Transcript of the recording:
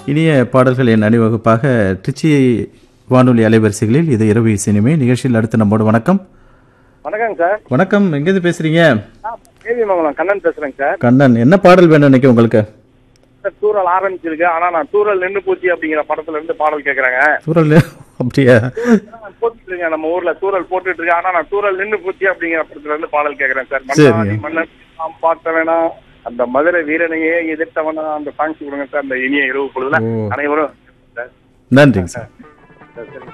இனிய பாடல்கள் என் அணிவகுப்பாக திருச்சி வானொலி அலைவரிசைகளில் இது இரவு சினிமை நிகழ்ச்சியில் அடுத்து நம்மோடு வணக்கம் வணக்கங்க சார் வணக்கம் எங்கேருந்து பேசுறீங்க கேவி மங்கலம் கண்ணன் பேசுறேங்க சார் கண்ணன் என்ன பாடல் வேணும் இன்னைக்கு உங்களுக்கு சார் தூரல் ஆரம்பிச்சிருக்கு ஆனா நான் தூரல் நின்று பூச்சி அப்படிங்கிற படத்துல இருந்து பாடல் கேக்குறேங்க தூரல் அப்படியா போட்டுட்டு இருக்கேன் நம்ம ஊர்ல தூரல் போட்டுட்டு இருக்கேன் ஆனா நான் தூரல் நின்று பூச்சி அப்படிங்கிற படத்துல இருந்து பாடல் கேக்குறேன் சார் சரிங்க. மன்னாடி மன்னன் நாம் பார்த்த வேணாம் அந்த மதுரை வீரனையே எதிர்த்தவனா அந்த சாங்ஸ் கொடுங்க சார் அந்த இனிய இரவு பொழுதுல ஓ. அனைவரும் சார் நன்றிங்க சார் சரி